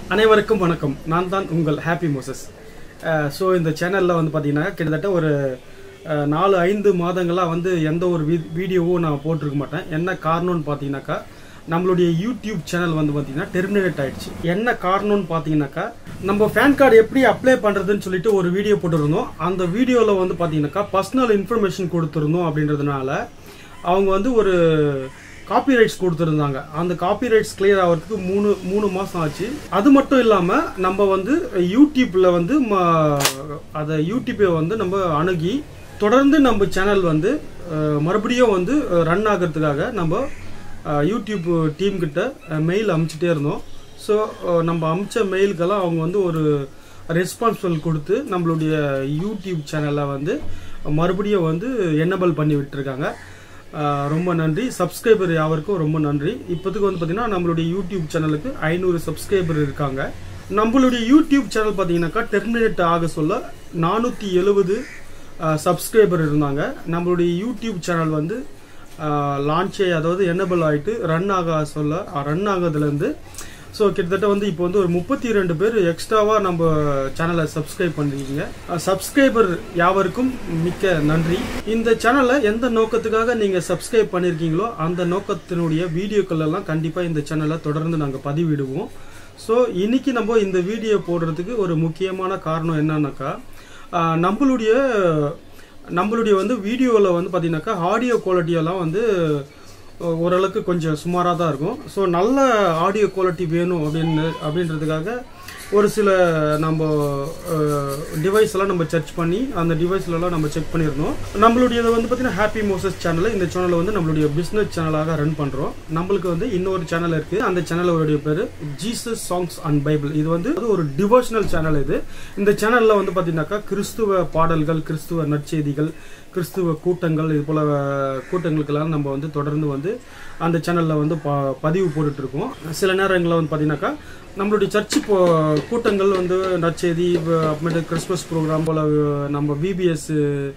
அனைவருக்கும் வணக்கம் நான் தான் உங்கள் ஹாப்பி மோசஸ் ஸோ இந்த சேனலில் வந்து பார்த்தீங்கன்னா கிட்டத்தட்ட ஒரு அஹ், நாலு ஐந்து மாதங்களாக வந்து எந்த ஒரு வீ- வீடியோவும் நான் போட்டிருக்க மாட்டேன் என்ன காரணம்னு பார்த்தீங்கன்னாக்கா நம்மளுடைய யூடியூப் சேனல் வந்து பார்த்தீங்கன்னா டெர்மினேட் ஆயிடுச்சு என்ன காரணம்னு பார்த்தீங்கன்னாக்கா நம்ம ஃபேன் கார்டு எப்படி அப்ளை பண்ணுறதுன்னு சொல்லிட்டு ஒரு வீடியோ போட்டிருந்தோம் அந்த வீடியோவில் வந்து பார்த்தீங்கன்னாக்கா பர்சனல் இன்ஃபர்மேஷன் கொடுத்துருந்தோம் அப்படின்றதுனால அவங்க வந்து ஒரு காப்பிரைட்ஸ் கொடுத்துருந்தாங்க அந்த காப்பிரைட்ஸ் கிளியர் ஆகிறதுக்கு மூணு மூணு மாதம் ஆச்சு அது மட்டும் இல்லாமல் நம்ம வந்து யூடியூப்பில் வந்து ம- அதை யூடியூப்பை வந்து நம்ம அணுகி தொடர்ந்து நம்ம சேனல் வந்து அஹ், மறுபடியும் வந்து ரன் ஆகிறதுக்காக நம்ம அஹ், யூடியூப் டீம் கிட்ட மெயில் அமுச்சிட்டே இருந்தோம் ஸோ நம்ம அமிச்ச மெயிலுக்கெல்லாம் அவங்க வந்து ஒரு ரெஸ்பான்சிபிள் கொடுத்து நம்மளுடைய யூடியூப் சேனலை வந்து மறுபடியும் வந்து என்னபிள் பண்ணி விட்டுருக்காங்க ஆஹ் ரொம்ப நன்றி சப்ஸ்கிரைபர் யாவருக்கும் ரொம்ப நன்றி இப்போதுக்கு வந்து பார்த்தீங்கன்னா நம்மளுடைய யூடியூப் சேனலுக்கு ஐநூறு சப்ஸ்கிரைபர் இருக்காங்க நம்மளுடைய யூடியூப் சேனல் பார்த்தீங்கன்னாக்கா டெர்மினேட் ஆக சொல்ல நானூற்றி எழுபது சப்ஸ்கிரைபர் இருந்தாங்க நம்மளுடைய யூடியூப் சேனல் வந்து லான்ச்சே அதாவது என்னபிள் ஆகிட்டு ரன் ஆக சொல்ல ரன் ஆகிறதுலேருந்து ஸோ கிட்டத்தட்ட வந்து இப்போ வந்து ஒரு முப்பத்தி ரெண்டு பேர் எக்ஸ்ட்ராவாக நம்ம சேனலை சப்ஸ்கிரைப் பண்ணிருக்கீங்க சப்ஸ்கிரைபர் யாவருக்கும் மிக்க நன்றி இந்த சேனலை எந்த நோக்கத்துக்காக நீங்கள் சப்ஸ்கிரைப் பண்ணியிருக்கீங்களோ அந்த நோக்கத்தினுடைய வீடியோக்கள் எல்லாம் கண்டிப்பாக இந்த சேனலை தொடர்ந்து நாங்கள் பதிவிடுவோம் ஸோ இன்னைக்கு நம்ம இந்த வீடியோ போடுறதுக்கு ஒரு முக்கியமான காரணம் என்னன்னாக்கா ஆஹ், நம்மளுடைய நம்மளுடைய வந்து வீடியோவில் வந்து பார்த்தீங்கன்னாக்கா ஆடியோ குவாலிட்டியெல்லாம் வந்து அஹ், ஓரளவுக்கு கொஞ்சம் சுமாராக தான் இருக்கும் ஸோ நல்ல ஆடியோ குவாலிட்டி வேணும் அப்படின்னு அப்படின்றதுக்காக ஒரு சில நம்ம டிவைஸ் எல்லாம் நம்ம சர்ச் பண்ணி அந்த டிவைஸ்லலாம் நம்ம செக் பண்ணியிருந்தோம் நம்மளுடையது வந்து பார்த்தீங்கன்னா ஹாப்பி மோசஸ் சேனல் இந்த சேனலை வந்து நம்மளுடைய பிஸ்னஸ் சேனலாக ரன் பண்ணுறோம் நம்மளுக்கு வந்து இன்னொரு சேனல் இருக்குது அந்த சேனலோடைய பேர் ஜீசஸ் சாங்ஸ் அண்ட் பைபிள் இது வந்து ஒரு டிவோஷனல் சேனல் இது இந்த சேனலில் வந்து பார்த்தீங்கன்னாக்கா கிறிஸ்துவ பாடல்கள் கிறிஸ்துவ நற்செய்திகள் கிறிஸ்துவ கூட்டங்கள் இது போல கூட்டங்களுக்கெல்லாம் நம்ம வந்து தொடர்ந்து வந்து அந்த சேனலில் வந்து ப- பதிவு போட்டுட்டு இருக்கோம் சில நேரங்களில் வந்து பார்த்தீங்கன்னாக்கா நம்மளுடைய சர்ச்சு இப்போ கூட்டங்கள் வந்து நற்செய்தி வ- அப்புறமேட்டு கிறிஸ்மஸ் ப்ரோக்ராம் போல் நம்ம பிபிஎஸ்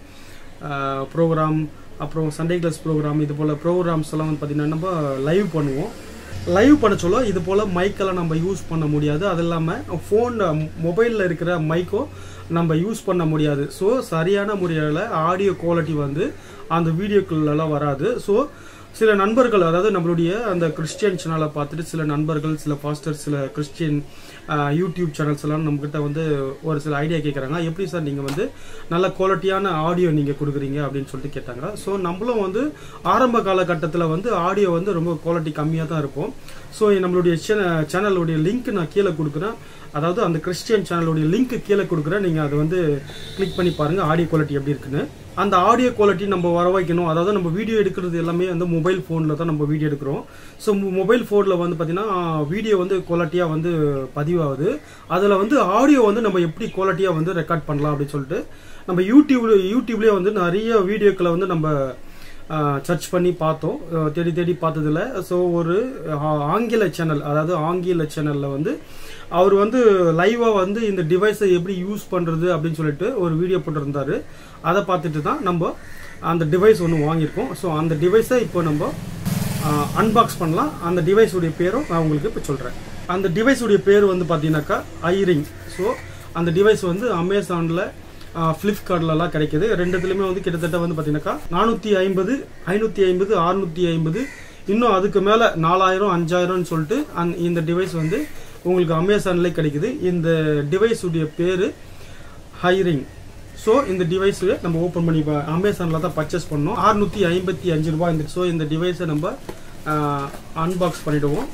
ப்ரோக்ராம் அப்புறம் சண்டே கிளாஸ் ப்ரோக்ராம் இது போல் ப்ரோக்ராம்ஸ் எல்லாம் வந்து பார்த்தீங்கன்னா நம்ம லைவ் பண்ணுவோம் லைவ் பண்ண சொல்ல இது போல் மைக்கெல்லாம் நம்ம யூஸ் பண்ண முடியாது அது இல்லாமல் ஃபோன் மொபைலில் இருக்கிற மைக்கும் நம்ம யூஸ் பண்ண முடியாது ஸோ சரியான முறையில் ஆடியோ குவாலிட்டி வந்து அந்த வீடியோக்குள்ளெல்லாம் வராது ஸோ சில நண்பர்கள் அதாவது நம்மளுடைய அந்த கிறிஸ்டியன் சேனலை பார்த்துட்டு சில நண்பர்கள் சில பாஸ்டர் சில கிறிஸ்டியன் யூடியூப் சேனல்ஸ் எல்லாம் நம்மக்கிட்ட வந்து ஒரு சில ஐடியா கேட்குறாங்க எப்படி சார் நீங்கள் வந்து நல்ல குவாலிட்டியான ஆடியோ நீங்கள் கொடுக்குறீங்க அப்படின்னு சொல்லிட்டு கேட்டாங்க ஸோ நம்மளும் வந்து ஆரம்ப காலகட்டத்தில் வந்து ஆடியோ வந்து ரொம்ப குவாலிட்டி கம்மியாக தான் இருக்கும் ஸோ நம்மளுடைய சேனலுடைய லிங்க் நான் கீழே கொடுக்குறேன் அதாவது அந்த கிறிஸ்டியன் சேனலுடைய லிங்க் கீழே கொடுக்குறேன் நீங்கள் அதை வந்து கிளிக் பண்ணி பாருங்கள் ஆடியோ குவாலிட்டி எப்படி இருக்குன்னு அந்த ஆடியோ குவாலிட்டி நம்ம வர வைக்கணும் அதாவது நம்ம வீடியோ எடுக்கிறது எல்லாமே வந்து மொபைல் ஃபோனில் தான் நம்ம வீடியோ எடுக்கிறோம் ஸோ மொபைல் ஃபோனில் வந்து பார்த்தீங்கன்னா வீடியோ வந்து குவாலிட்டியாக வந்து பதிவாகுது அதில் வந்து ஆடியோ வந்து நம்ம எப்படி குவாலிட்டியாக வந்து ரெக்கார்ட் பண்ணலாம் அப்படின்னு சொல்லிட்டு நம்ம யூடியூப்ல யூடியூப்லேயே வந்து நிறைய வீடியோக்களை வந்து நம்ம சர்ச் பண்ணி பார்த்தோம் அஹ் தேடி தேடி பார்த்ததுல ஸோ ஒரு ஆ- ஆங்கில சேனல் அதாவது ஆங்கில சேனலில் வந்து அவர் வந்து லைவாக வந்து இந்த டிவைஸை எப்படி யூஸ் பண்ணுறது அப்படின்னு சொல்லிட்டு ஒரு வீடியோ போட்டிருந்தாரு அதை பார்த்துட்டு தான் நம்ம அந்த டிவைஸ் ஒன்று வாங்கியிருக்கோம் ஸோ அந்த டிவைஸை இப்போ நம்ம அன்பாக்ஸ் பண்ணலாம் அந்த டிவைஸுடைய பேரும் நான் உங்களுக்கு இப்போ சொல்கிறேன் அந்த டிவைஸுடைய பேர் வந்து பார்த்தீங்கன்னாக்கா ஐரிங் ஸோ அந்த டிவைஸ் வந்து அமேசானில் ஃப்ளிப்கார்ட்லலாம் கிடைக்குது ரெண்டுத்துலையுமே வந்து கிட்டத்தட்ட வந்து பார்த்தீங்கன்னாக்கா நானூற்றி ஐம்பது ஐநூற்றி ஐம்பது அறுநூற்றி ஐம்பது இன்னும் அதுக்கு மேலே நாலாயிரம் அஞ்சாயிரம்னு சொல்லிட்டு அந் இந்த டிவைஸ் வந்து உங்களுக்கு அமேசான்லேயே கிடைக்குது இந்த டிவைஸ் உடைய பேர் ஹைரிங் ஸோ இந்த டிவைஸ் நம்ம ஓப்பன் பண்ணி அமேசானில் தான் பர்ச்சேஸ் பண்ணோம் அறுநூற்றி ஐம்பத்தி அஞ்சு ரூபாய் இந்த ஸோ இந்த டிவைஸை நம்ம அன்பாக்ஸ் பண்ணிடுவோம்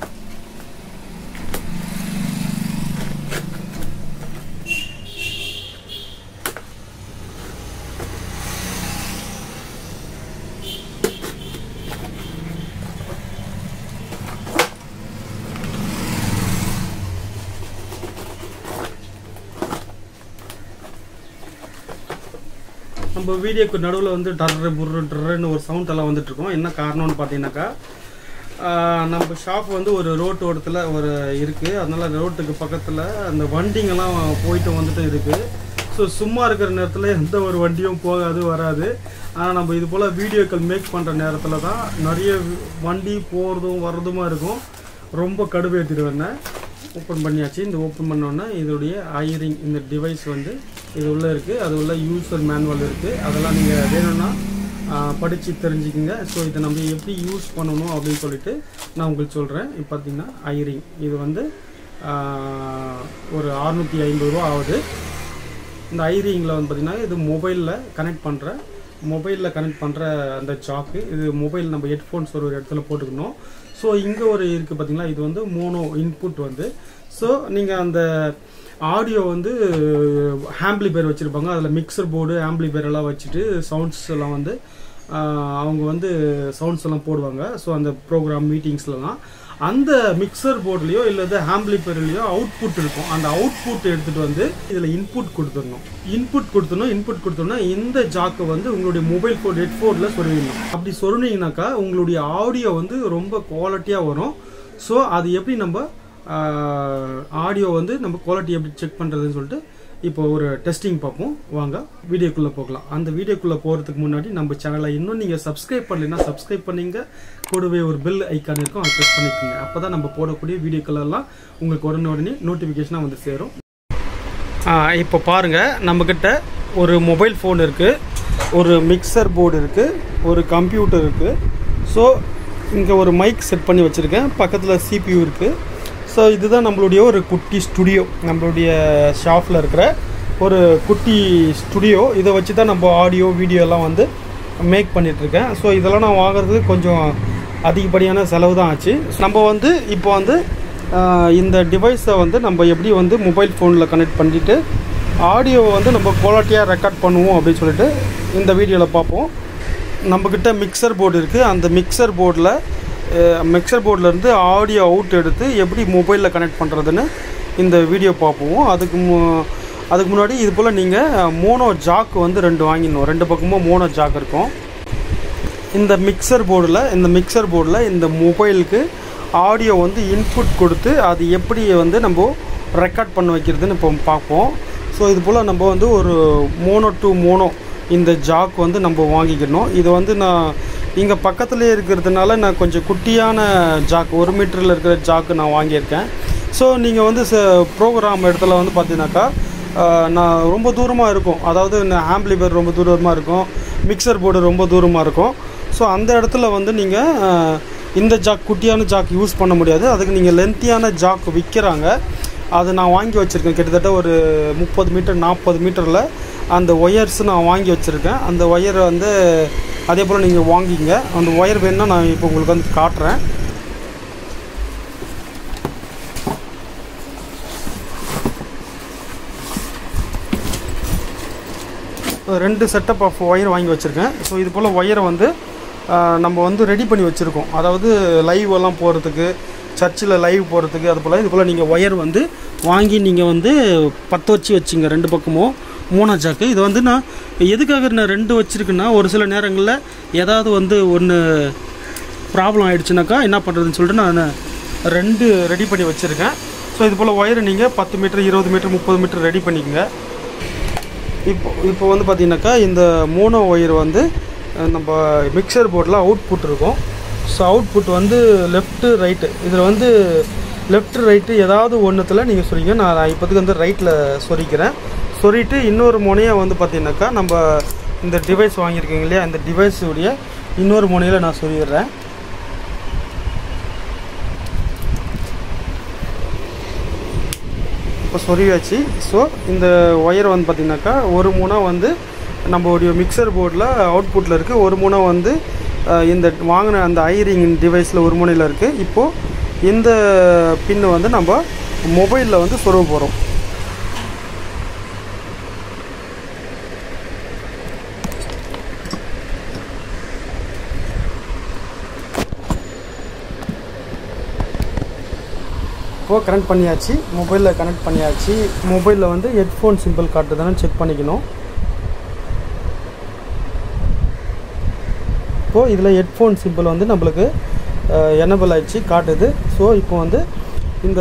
நம்ம வீடியோக்கு நடுவில் வந்து டர்ரு புர்ரு டர்ருன்னு ஒரு சவுண்ட் எல்லாம் வந்துட்டு இருக்கோம் என்ன காரணம்னு பார்த்தீங்கன்னாக்கா ஆஹ், நம்ம ஷாப் வந்து ஒரு ரோட்டு ஓரத்தில் ஒரு இருக்குது அதனால ரோட்டுக்கு பக்கத்தில் அந்த வண்டிங்கெல்லாம் போயிட்டு வந்துட்டு இருக்குது ஸோ சும்மா இருக்கிற நேரத்தில் எந்த ஒரு வண்டியும் போகாது வராது ஆனால் நம்ம இது போல் வீடியோக்கள் மேக் பண்ணுற நேரத்தில் தான் நிறைய வி- வண்டி போகிறதும் வர்றதுமா இருக்கும் ரொம்ப கடுப்பேற்றிடுவேன் ஓப்பன் பண்ணியாச்சு இந்த ஓப்பன் பண்ணோன்னா இதோடைய ஐரிங் இந்த டிவைஸ் வந்து இது உள்ளே இருக்குது அது உள்ள யூசர் மேனுவல் இருக்குது அதெல்லாம் நீங்கள் வேணும்னா படித்து தெரிஞ்சுக்கங்க ஸோ இதை நம்ம எப்படி யூஸ் பண்ணணும் அப்படின்னு சொல்லிட்டு நான் உங்களுக்கு சொல்கிறேன் இப்போ பார்த்தீங்கன்னா ஐரிங் இது வந்து ஆஹ், ஒரு அறுநூற்றி ஐம்பது ரூபா ஆகுது இந்த ஐரிங்கில் வந்து பார்த்திங்கன்னா இது மொபைலில் கனெக்ட் பண்ணுற மொபைலில் கனெக்ட் பண்ணுற அந்த ஜாக்கு இது மொபைல் நம்ம ஹெட்ஃபோன்ஸ் ஒரு இடத்துல போட்டுக்கணும் ஸோ இங்கே ஒரு இருக்குது பார்த்தீங்களா இது வந்து மோனோ இன்புட் வந்து ஸோ நீங்கள் அந்த ஆடியோ வந்து ஆம்பிளிபேர் வச்சுருப்பாங்க அதில் மிக்சர் போர்டு ஆம்பிளிபேர் எல்லாம் வச்சுட்டு சவுண்ட்ஸ் எல்லாம் வந்து ஆஹ், அவங்க வந்து சவுண்ட்ஸ் எல்லாம் போடுவாங்க ஸோ அந்த ப்ரோக்ராம் மீட்டிங்ஸ்லலாம் அந்த மிக்சர் போர்ட்லேயோ இல்லை ஆம்பிளிபேர்லேயோ அவுட்புட் இருக்கும் அந்த அவுட்புட் எடுத்துகிட்டு வந்து இதில் இன்புட் கொடுத்துடணும் இன்புட் கொடுத்தணும் இன்புட் கொடுத்தோம்னா இந்த ஜாக்கை வந்து உங்களுடைய மொபைல் ஃபோன் ஹெட்ஃபோனில் சொருவிடணும் அப்படி சொருனீங்கனாக்கா உங்களுடைய ஆடியோ வந்து ரொம்ப குவாலிட்டியாக வரும் ஸோ அது எப்படி நம்ம ஆடியோ வந்து நம்ம குவாலிட்டி எப்படி செக் பண்ணுறதுன்னு சொல்லிட்டு இப்போ ஒரு டெஸ்டிங் பார்ப்போம் வாங்க வீடியோக்குள்ளே போகலாம் அந்த வீடியோக்குள்ளே போகிறதுக்கு முன்னாடி நம்ம சேனலை இன்னும் நீங்கள் சப்ஸ்கிரைப் பண்ணலைன்னா சப்ஸ்கிரைப் பண்ணிங்க கூடவே ஒரு பெல் ஐக்கான் இருக்கும் அதை ப்ரெஸ் பண்ணிக்கோங்க அப்போ தான் நம்ம போடக்கூடிய வீடியோக்கள் எல்லாம் உங்களுக்கு உடனே உடனே நோட்டிஃபிகேஷனாக வந்து சேரும் இப்போ பாருங்கள் நம்மக்கிட்ட ஒரு மொபைல் ஃபோன் இருக்குது ஒரு மிக்சர் போர்டு இருக்குது ஒரு கம்ப்யூட்டர் இருக்குது ஸோ இங்கே ஒரு மைக் செட் பண்ணி வச்சுருக்கேன் பக்கத்தில் CPU இருக்குது ஸோ இதுதான் நம்மளுடைய ஒரு குட்டி ஸ்டுடியோ நம்மளுடைய ஷாப்பில் இருக்கிற ஒரு குட்டி ஸ்டுடியோ இதை வச்சு தான் நம்ம ஆடியோ வீடியோ எல்லாம் வந்து மேக் பண்ணிகிட்ருக்கேன் ஸோ இதெல்லாம் நான் வாங்குறதுக்கு கொஞ்சம் அதிகப்படியான செலவு தான் ஆச்சு நம்ம வந்து இப்போ வந்து ஆஹ், இந்த டிவைஸை வந்து நம்ம எப்படி வந்து மொபைல் ஃபோனில் கனெக்ட் பண்ணிவிட்டு ஆடியோவை வந்து நம்ம குவாலிட்டியாக ரெக்கார்ட் பண்ணுவோம் அப்படின்னு சொல்லிட்டு இந்த வீடியோவில் பார்ப்போம் நம்மக்கிட்ட மிக்சர் போர்டு இருக்குது அந்த மிக்சர் போர்டில் மிக்சர் போர்ட்லேருந்து ஆடியோ அவுட் எடுத்து எப்படி மொபைலில் கனெக்ட் பண்ணுறதுன்னு இந்த வீடியோ பார்ப்போம் அதுக்கு மு அதுக்கு முன்னாடி இது போல் நீங்கள் மோனோ ஜாக் வந்து ரெண்டு வாங்கிடணும் ரெண்டு பக்கமும் மோனோ ஜாக் இருக்கும் இந்த மிக்சர் போர்டில் இந்த மிக்சர் போர்டில் இந்த மொபைலுக்கு ஆடியோ வந்து இன்புட் கொடுத்து அது எப்படி வந்து நம்ம ரெக்கார்ட் பண்ண வைக்கிறதுன்னு இப்போ பார்ப்போம் ஸோ இது போல் நம்ம வந்து ஒரு மோனோ டு மோனோ இந்த ஜாக் வந்து நம்ம வாங்கிக்கணும் இது வந்து நான் இங்கே பக்கத்துலேயே இருக்கிறதுனால நான் கொஞ்சம் குட்டியான ஜாக் ஒரு மீட்டரில் இருக்கிற ஜாக்கு நான் வாங்கியிருக்கேன் ஸோ நீங்கள் வந்து ப்ரோக்ராம் இடத்துல வந்து பார்த்தீங்கன்னாக்கா ஆஹ், நான் ரொம்ப தூரமாக இருக்கும் அதாவது ஆம்பிளிபேர் ரொம்ப தூரமாக இருக்கும் மிக்சர் போர்டு ரொம்ப தூரமாக இருக்கும் ஸோ அந்த இடத்துல வந்து நீங்கள் இந்த ஜாக் குட்டியான ஜாக் யூஸ் பண்ண முடியாது அதுக்கு நீங்கள் லென்த்தியான ஜாக் விற்கிறாங்க அது நான் வாங்கி வச்சுருக்கேன் கிட்டத்தட்ட ஒரு முப்பது மீட்டர் நாற்பது மீட்டரில் அந்த ஒயர்ஸ் நான் வாங்கி வச்சுருக்கேன் அந்த ஒயரை வந்து அதே போல் நீங்கள் வாங்கிங்க அந்த ஒயர் வேணுன்னா நான் இப்போ உங்களுக்கு வந்து காட்டுறேன் ரெண்டு செட்டப் ஆஃப் ஒயர் வாங்கி வச்சுருக்கேன் ஸோ இது போல் ஒயரை வந்து ஆஹ், நம்ம வந்து ரெடி பண்ணி வச்சுருக்கோம் அதாவது லைவ் எல்லாம் போகிறதுக்கு சர்ச்சில் லைவ் போகிறதுக்கு அது போல் இது போல் நீங்கள் ஒயர் வந்து வாங்கி நீங்கள் வந்து பற்ற வச்சு வச்சுங்க ரெண்டு பக்கமும் மூணா ஜாக்கு இது வந்து நான் எதுக்காக நான் ரெண்டு வச்சுருக்கேன்னா ஒரு சில நேரங்களில் ஏதாவது வந்து ஒன்று ப்ராப்ளம் ஆயிடுச்சுனாக்கா என்ன பண்ணுறதுன்னு சொல்லிட்டு நான் ரெண்டு ரெடி பண்ணி வச்சுருக்கேன் ஸோ இது போல் ஒயரை நீங்கள் பத்து மீட்டர் இருபது மீட்டர் முப்பது மீட்டர் ரெடி பண்ணிக்கங்க இப்போ இப்போ வந்து பார்த்தீங்கன்னாக்கா இந்த மோனோ ஒயர் வந்து அஹ், நம்ம மிக்சர் போர்டில் அவுட்புட் இருக்கும் ஸோ அவுட்புட் வந்து லெஃப்ட்டு ரைட்டு இதில் வந்து லெஃப்ட் ரைட்டு ஏதாவது ஒன்றுத்தில் நீங்கள் சொல்லிங்க நான் இப்போதைக்கு வந்து ரைட்டில் சொரிக்கிறேன் சொரிட்டு இன்னொரு முனையை வந்து பார்த்தீங்கன்னாக்கா நம்ம இந்த டிவைஸ் வாங்கியிருக்கீங்க இல்லையா இந்த டிவைஸுடைய இன்னொரு முனையில் நான் சொல்லிடுறேன் இப்போ சொருவியாச்சு ஸோ இந்த ஒயர் வந்து பார்த்திங்கனாக்கா ஒரு முனை வந்து நம்மளுடைய மிக்சர் போர்டில் அவுட்புட்டில் இருக்குது ஒரு முனை வந்து அஹ், இந்த வாங்கின அந்த ஐரிங் டிவைஸில் ஒரு முனையில் இருக்குது இப்போது இந்த பின்னு வந்து நம்ம மொபைலில் வந்து சொருவ போகிறோம் இப்போது கனெக்ட் பண்ணியாச்சு மொபைலில் கனெக்ட் பண்ணியாச்சு மொபைலில் வந்து ஹெட்ஃபோன் சிம்பிள் காட்டுதானே செக் பண்ணிக்கணும் இப்போது இதில் ஹெட்ஃபோன் சிம்பிள் வந்து நம்மளுக்கு எனபிள் ஆயிடுச்சு காட்டுது ஸோ இப்போ வந்து இந்த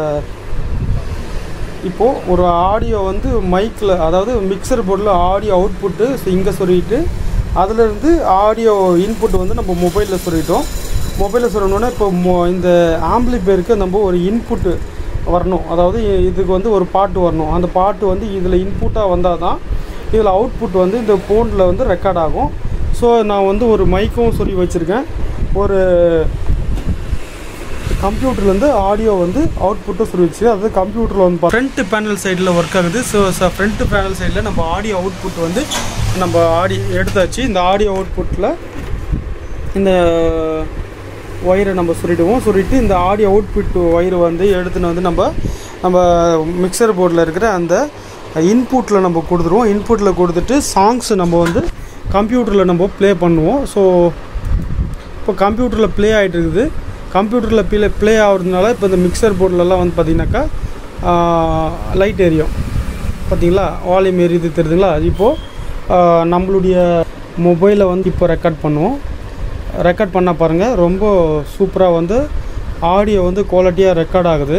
இப்போது ஒரு ஆடியோ வந்து மைக்கில் அதாவது மிக்சர் போர்டில் ஆடியோ அவுட்புட்டு இங்கே சொல்லிட்டு அதிலிருந்து ஆடியோ இன்புட் வந்து நம்ம மொபைலில் சொல்லிட்டோம் மொபைலில் சொல்லணுன்னா இப்போ மொ இந்த ஆம்பிளிபேருக்கு நம்ம ஒரு இன்புட்டு வரணும் அதாவது இதுக்கு வந்து ஒரு பாட்டு வரணும் அந்த பாட்டு வந்து இதில் இன்புட்டாக வந்தால் தான் இதில் அவுட்புட் வந்து இந்த ஃபோனில் வந்து ரெக்கார்ட் ஆகும் ஸோ நான் வந்து ஒரு மைக்கும் சொல்லி வச்சுருக்கேன் ஒரு கம்ப்யூட்டர்லேருந்து ஆடியோ வந்து அவுட்புட்டும் சொல்லிடுச்சு அதாவது கம்ப்யூட்டரில் வந்து ஃப்ரண்ட் பேனல் சைடில் ஒர்க் ஆகுது ஸோ ஃப்ரண்ட் பேனல் சைடில் நம்ம ஆடியோ அவுட்புட் வந்து நம்ம ஆடி எடுத்தாச்சு இந்த ஆடியோ அவுட்புட்டில் இந்த ஒயரை நம்ம சுருட்டுவோம் சுருட்டி இந்த ஆடியோ அவுட்புட் ஒயரை வந்து எடுத்துன்னு வந்து நம்ம நம்ம மிக்சர் போர்டில் இருக்கிற அந்த இன்புட்டில் நம்ம கொடுத்துருவோம் இன்புட்டில் கொடுத்துட்டு சாங்ஸ் நம்ம வந்து கம்ப்யூட்டரில் நம்ம ப்ளே பண்ணுவோம் ஸோ இப்போ கம்ப்யூட்டரில் ப்ளே ஆகிட்டு இருக்குது கம்ப்யூட்டரில் ப்ளே ப்ளே ஆகுறதுனால இப்போ இந்த மிக்சர் போர்டிலலாம் வந்து பார்த்திங்கனாக்கா லைட் எரியும் பார்த்தீங்களா வால்யூம் எரியுது தெரியுதுங்களா இப்போது நம்மளுடைய மொபைலை வந்து இப்போ ரெக்கார்ட் பண்ணுவோம் ரெக்கார்ட் பண்ண பாருங்கள் ரொம்ப சூப்பராக வந்து ஆடியோ வந்து குவாலிட்டியாக ரெக்கார்ட் ஆகுது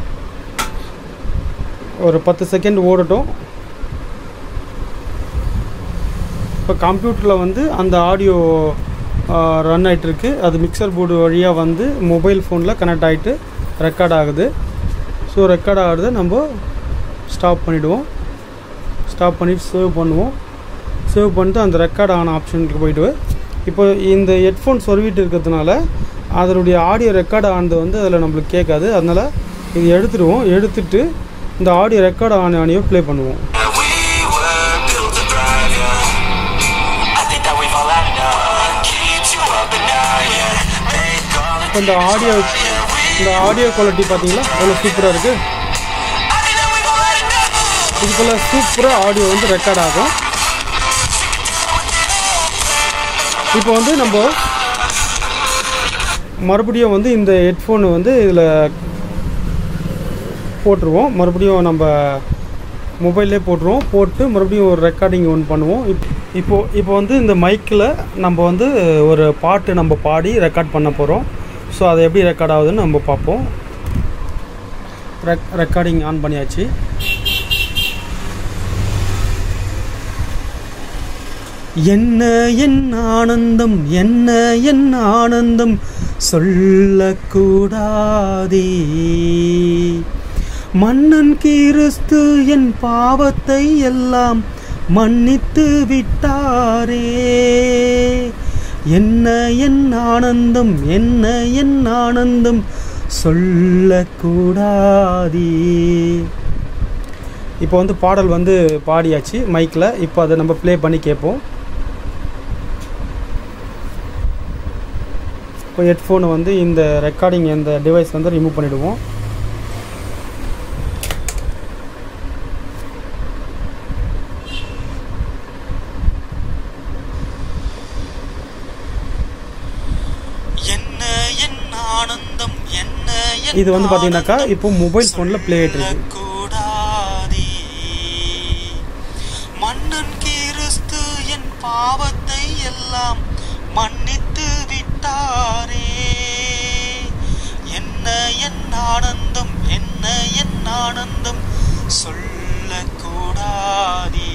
ஒரு பத்து செகண்ட் ஓடட்டும் இப்போ கம்ப்யூட்டரில் வந்து அந்த ஆடியோ ரன் ஆகிட்டுருக்கு அது மிக்சர் போர்டு வழியாக வந்து மொபைல் ஃபோனில் கனெக்ட் ஆகிட்டு ரெக்கார்ட் ஆகுது ஸோ ரெக்கார்ட் ஆகிறத நம்ம ஸ்டாப் பண்ணிவிடுவோம் ஸ்டாப் பண்ணிவிட்டு சேவ் பண்ணுவோம் சேவ் பண்ணிட்டு அந்த ரெக்கார்ட் ஆன ஆப்ஷனுக்கு போயிட்டு இப்போ இந்த ஹெட்ஃபோன் சொருவிட்டு இருக்கிறதுனால அதனுடைய ஆடியோ ரெக்கார்ட் ஆனது வந்து அதில் நம்மளுக்கு கேட்காது அதனால் இது எடுத்துடுவோம் எடுத்துட்டு இந்த ஆடியோ ரெக்கார்ட் ஆன ஆடியோ ப்ளே பண்ணுவோம் We were built to thrive, yeah. I think that we've all had enough. Keeps you up at night, yeah. Make all the இப்போ இந்த ஆடியோ இந்த ஆடியோ குவாலிட்டி பார்த்தீங்களா எவ்வளோ சூப்பராக இருக்குது I think that we've all had enough. இதுக்குள்ள சூப்பராக audio வந்து ரெக்கார்ட் ஆகும் இப்போ வந்து நம்ம மறுபடியும் வந்து இந்த ஹெட்ஃபோனு வந்து இதில் போட்டுருவோம் மறுபடியும் நம்ம மொபைல்லே போட்டுருவோம் போட்டு மறுபடியும் ஒரு ரெக்கார்டிங் ஒன்று பண்ணுவோம் இப் இப்போ இப்போ வந்து இந்த மைக்கில் நம்ம வந்து ஒரு பாட்டு நம்ம பாடி ரெக்கார்ட் பண்ண போகிறோம் ஸோ அது எப்படி ரெக்கார்ட் ஆகுதுன்னு நம்ம பார்ப்போம் ரெக் ரெக்கார்டிங் ஆன் பண்ணியாச்சு என்ன என் ஆனந்தம் என்ன என் ஆனந்தம் சொல்லக்கூடாதே மன்னன் கிறிஸ்து என் பாவத்தை எல்லாம் மன்னித்து விட்டாரே என்ன என் ஆனந்தம் என்ன என் ஆனந்தம் சொல்லக்கூடாதே இப்போ வந்து பாடல் வந்து பாடியாச்சு மைக்கில் இப்போ அதை நம்ம ப்ளே பண்ணி கேட்போம் இப்போ ஹெட்ஃபோனை வந்து இந்த ரெக்கார்டிங் இந்த டிவைஸ் வந்து ரிமூவ் பண்ணிவிடுவோம் என்ன என் ஆனந்தம் என்ன என் இது வந்து பார்த்தீங்கன்னாக்கா இப்போ மொபைல் ஃபோனில் ப்ளே ஆகிட்டு இருக்கு கூடாதே மன்னன் கிறிஸ்து என் பாவத்தை எல்லாம் மன்னித்து விட்டாரே என்ன என் ஆனந்தம் என்ன என் ஆனந்தம் சொல்லக்கூடாதே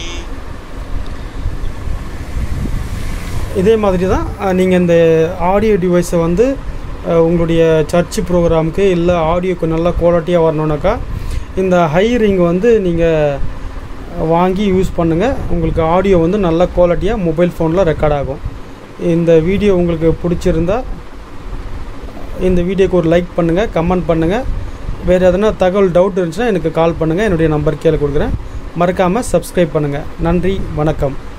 இதே மாதிரி தான் நீங்கள் இந்த ஆடியோ டிவைஸை வந்து அஹ், உங்களுடைய சர்ச் ப்ரோக்ராமுக்கு இல்லை ஆடியோக்கு நல்லா குவாலிட்டியாக வரணுன்னாக்கா இந்த ஹை ரிங் வந்து நீங்கள் வாங்கி யூஸ் பண்ணுங்கள் உங்களுக்கு ஆடியோ வந்து நல்ல குவாலிட்டியாக மொபைல் ஃபோனில் ரெக்கார்ட் ஆகும் இந்த வீடியோ உங்களுக்கு பிடிச்சிருந்தா இந்த வீடியோக்கு ஒரு லைக் பண்ணுங்கள் கமெண்ட் பண்ணுங்கள் வேறு எதனா தகவல் டவுட் இருந்துச்சுன்னா எனக்கு கால் பண்ணுங்கள் என்னுடைய நம்பர் கீழே கொடுக்குறேன் மறக்காமல் சப்ஸ்கிரைப் பண்ணுங்கள் நன்றி வணக்கம்